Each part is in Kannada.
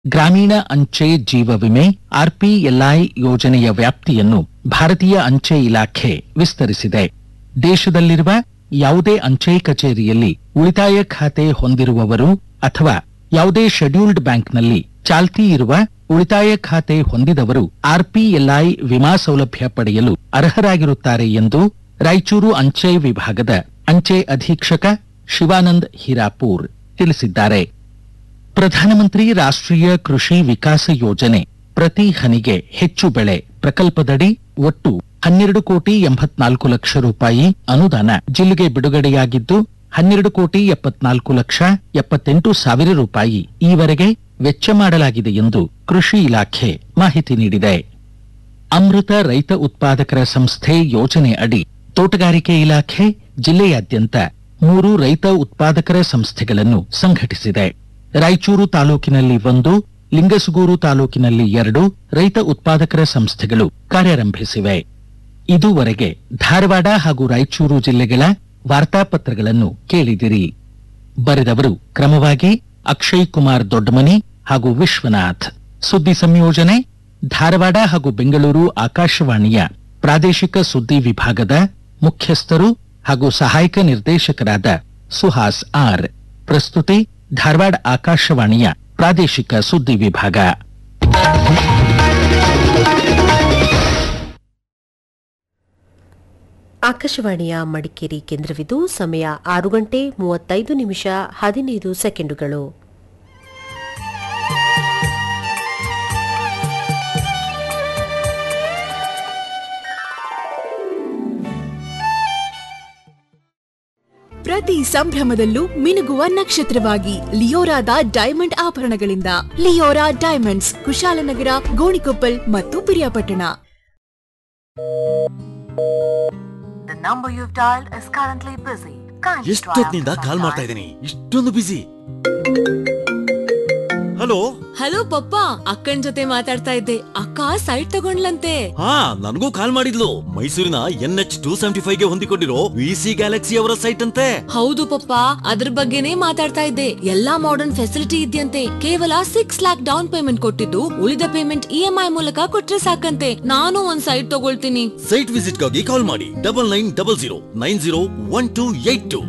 ಗ್ರಾಮೀಣ ಅಂಚೆ ಜೀವ ವಿಮೆ ಆರ್ಪಿಎಲ್ಐ ಯೋಜನೆಯ ವ್ಯಾಪ್ತಿಯನ್ನು ಭಾರತೀಯ ಅಂಚೆ ಇಲಾಖೆ ವಿಸ್ತರಿಸಿದೆ ದೇಶದಲ್ಲಿರುವ ಯಾವುದೇ ಅಂಚೆ ಕಚೇರಿಯಲ್ಲಿ ಉಳಿತಾಯ ಖಾತೆ ಹೊಂದಿರುವವರು ಅಥವಾ ಯಾವುದೇ ಶೆಡ್ಯೂಲ್ಡ್ ಬ್ಯಾಂಕ್ನಲ್ಲಿ ಚಾಲ್ತಿ ಇರುವ ಉಳಿತಾಯ ಖಾತೆ ಹೊಂದಿದವರು ಆರ್ಪಿಎಲ್ಐ ವಿಮಾ ಸೌಲಭ್ಯ ಪಡೆಯಲು ಅರ್ಹರಾಗಿರುತ್ತಾರೆ ಎಂದು ರಾಯಚೂರು ಅಂಚೆ ವಿಭಾಗದ ಅಂಚೆ ಅಧೀಕ್ಷಕ ಶಿವಾನಂದ್ ಹಿರಾಪೂರ್ ತಿಳಿಸಿದ್ದಾರೆ ಪ್ರಧಾನಮಂತ್ರಿ ರಾಷ್ಟ್ರೀಯ ಕೃಷಿ ವಿಕಾಸ ಯೋಜನೆ ಪ್ರತಿ ಹನಿಗೆ ಹೆಚ್ಚು ಬೆಳೆ ಪ್ರಕಲ್ಪದಡಿ ಒಟ್ಟು ಹನ್ನೆರಡು ಕೋಟಿ ಎಂಬತ್ನಾಲ್ಕು ಲಕ್ಷ ರೂಪಾಯಿ ಅನುದಾನ ಜಿಲ್ಲೆಗೆ ಬಿಡುಗಡೆಯಾಗಿದ್ದು ಹನ್ನೆರಡು ಕೋಟಿ ಎಪ್ಪತ್ನಾಲ್ಕು ಲಕ್ಷ ಎಪ್ಪತ್ತೆಂಟು ಸಾವಿರ ರೂಪಾಯಿ ಈವರೆಗೆ ವೆಚ್ಚ ಮಾಡಲಾಗಿದೆ ಎಂದು ಕೃಷಿ ಇಲಾಖೆ ಮಾಹಿತಿ ನೀಡಿದೆ ಅಮೃತ ರೈತ ಉತ್ಪಾದಕರ ಸಂಸ್ಥೆ ಯೋಜನೆ ಅಡಿ ತೋಟಗಾರಿಕೆ ಇಲಾಖೆ ಜಿಲ್ಲೆಯಾದ್ಯಂತ ಮೂರು ರೈತ ಉತ್ಪಾದಕರ ಸಂಸ್ಥೆಗಳನ್ನು ಸಂಘಟಿಸಿದೆ ರಾಯಚೂರು ತಾಲೂಕಿನಲ್ಲಿ ಒಂದು ಲಿಂಗಸುಗೂರು ತಾಲೂಕಿನಲ್ಲಿ ಎರಡು ರೈತ ಉತ್ಪಾದಕರ ಸಂಸ್ಥೆಗಳು ಕಾರ್ಯಾರಂಭಿಸಿವೆ ಇದುವರೆಗೆ ಧಾರವಾಡ ಹಾಗೂ ರಾಯಚೂರು ಜಿಲ್ಲೆಗಳ ವಾರ್ತಾಪತ್ರಗಳನ್ನು ಕೇಳಿದಿರಿ ಬರೆದವರು ಕ್ರಮವಾಗಿ ಅಕ್ಷಯ್ ಕುಮಾರ್ ದೊಡ್ಡಮನಿ ಹಾಗೂ ವಿಶ್ವನಾಥ್ ಸುದ್ದಿ ಸಂಯೋಜನೆ ಧಾರವಾಡ ಹಾಗೂ ಬೆಂಗಳೂರು ಆಕಾಶವಾಣಿಯ ಪ್ರಾದೇಶಿಕ ಸುದ್ದಿ ವಿಭಾಗದ ಮುಖ್ಯಸ್ಥರು ಹಾಗೂ ಸಹಾಯಕ ನಿರ್ದೇಶಕರಾದ ಸುಹಾಸ್ ಆರ್ ಪ್ರಸ್ತುತಿ ಧಾರವಾಡ ಆಕಾಶವಾಣಿಯ ಪ್ರಾದೇಶಿಕ ಸುದ್ದಿ ವಿಭಾಗ ಆಕಾಶವಾಣಿಯ ಮಡಿಕೇರಿ ಕೇಂದ್ರವಿದು ಸಮಯ ಆರು ಗಂಟೆ ಮೂವತ್ತೈದು ನಿಮಿಷ ಹದಿನೈದು ಸೆಕೆಂಡುಗಳು ಪ್ರತಿ ಸಂಭ್ರಮದಲ್ಲೂ ಮಿನುಗುವ ನಕ್ಷತ್ರವಾಗಿ ಲಿಯೋರಾದ ಡೈಮಂಡ್ ಆಭರಣಗಳಿಂದ ಲಿಯೋರಾ ಡೈಮಂಡ್ಸ್ ಕುಶಾಲನಗರ ಗೋಣಿಕೊಪ್ಪಲ್ ಮತ್ತು Piriyapatna The number you've dialed is currently busy. Kindly try ಎಷ್ಟೊತ್ತಿನಿಂದ after call some ಮಾಡ್ತಾ time. ಇದ್ದೀನಿ ಇಷ್ಟೊಂದು ಬಿಸಿ ಹಲೋ ಹಲೋ ಪಪ್ಪ ಅಕ್ಕನ್ ಜೊತೆ ಮಾತಾಡ್ತಾ ಇದ್ದೆ ಅಕ್ಕ ಸೈಟ್ ತಗೊಂಡ್ಲಂತೆ ಹಾ ನನಗೂ ಕಾಲ್ ಮಾಡಿದ್ಲು ಮೈಸೂರಿನ N H two seventy five ಗೆ ಹೊಂದಿಕೊಂಡಿರೋ ವಿ ಸಿ ಗ್ಯಾಲಕ್ಸಿ ಅವರ ಸೈಟ್ ಅಂತೆ ಹೌದು ಪಪ್ಪ ಅದ್ರ ಬಗ್ಗೆನೇ ಮಾತಾಡ್ತಾ ಇದ್ದೆ ಎಲ್ಲಾ ಮಾಡರ್ನ್ ಫೆಸಿಲಿಟಿ ಇದೆಯಂತೆ ಕೇವಲ ಸಿಕ್ಸ್ ಲ್ಯಾಕ್ ಡೌನ್ ಪೇಮೆಂಟ್ ಕೊಟ್ಟಿದ್ದು ಉಳಿದ ಪೇಮೆಂಟ್ ಇ ಎಂ ಐ ಮೂಲಕ ಕೊಟ್ರೆ ಸಾಕಂತೆ ನಾನು ಒಂದ್ ಸೈಟ್ ತಗೊಳ್ತೀನಿ ಸೈಟ್ ವಿಸಿಟ್ ಗಾಗಿ ಕಾಲ್ ಮಾಡಿ double nine double zero nine zero one two eight two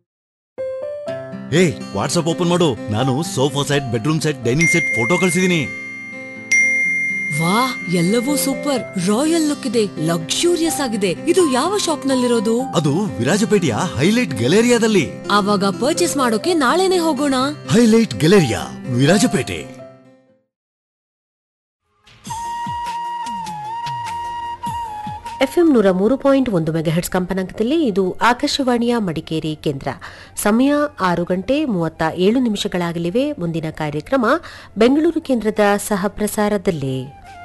hey WhatsApp open ಮಾಡು ನಾನು sofa set bedroom set dining set photo ಕಳ್ಸಿದೀನಿ ವಾ ಎಲ್ಲವೂ ಸೂಪರ್ ರಾಯಲ್ ಲುಕ್ ಇದೆ ಲಕ್ಸುರಿಯಸ್ ಆಗಿದೆ ಇದು ಯಾವ ಶಾಪ್ ನಲ್ಲಿರೋದು ಅದು ವಿರಾಜಪೇಟೆಯ ಹೈಲೈಟ್ ಗ್ಯಾಲೇರಿಯಾದಲ್ಲಿ ಆವಾಗ ಪರ್ಚೇಸ್ ಮಾಡೋಕೆ ನಾಳೆನೆ ಹೋಗೋಣ ಹೈಲೈಟ್ ಗ್ಯಾಲೇರಿಯಾ ವಿರಾಜಪೇಟೆ ಎಫ್ಎಂ ನೂರ ಮೂರು ಪಾಯಿಂಟ್ ಒಂದು ಮೆಗಾಹೆಟ್ಸ್ ಕಂಪನಾಂಕದಲ್ಲಿ ಇದು ಆಕಾಶವಾಣಿಯ ಮಡಿಕೇರಿ ಕೇಂದ್ರ ಸಮಯ ಆರು ಗಂಟೆ ಮೂವತ್ತ ಏಳು ನಿಮಿಷಗಳಾಗಲಿವೆ ಮುಂದಿನ ಕಾರ್ಯಕ್ರಮ ಬೆಂಗಳೂರು ಕೇಂದ್ರದ ಸಹ ಪ್ರಸಾರದಲ್ಲಿ